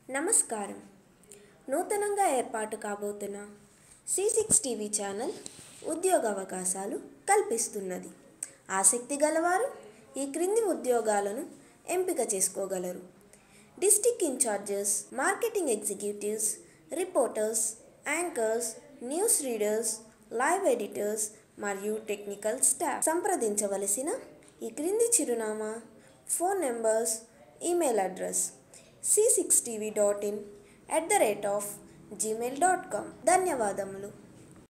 నమస్కారం నూతనంగా ఏర్పాటు కాబోతున్న సి సిక్స్ టీవీ ఛానల్ ఉద్యోగ అవకాశాలు కల్పిస్తున్నది ఆసక్తి గలవారు ఈ క్రింది ఉద్యోగాలను ఎంపిక చేసుకోగలరు district in charges marketing executives reporters anchors news readers live editors మరియు టెక్నికల్ స్టాఫ్ సంప్రదించవలసిన ఈ క్రింది చిరునామా phone numbers email address C six TV dot in at the rate of Gmail dot com ధన్యవాదములు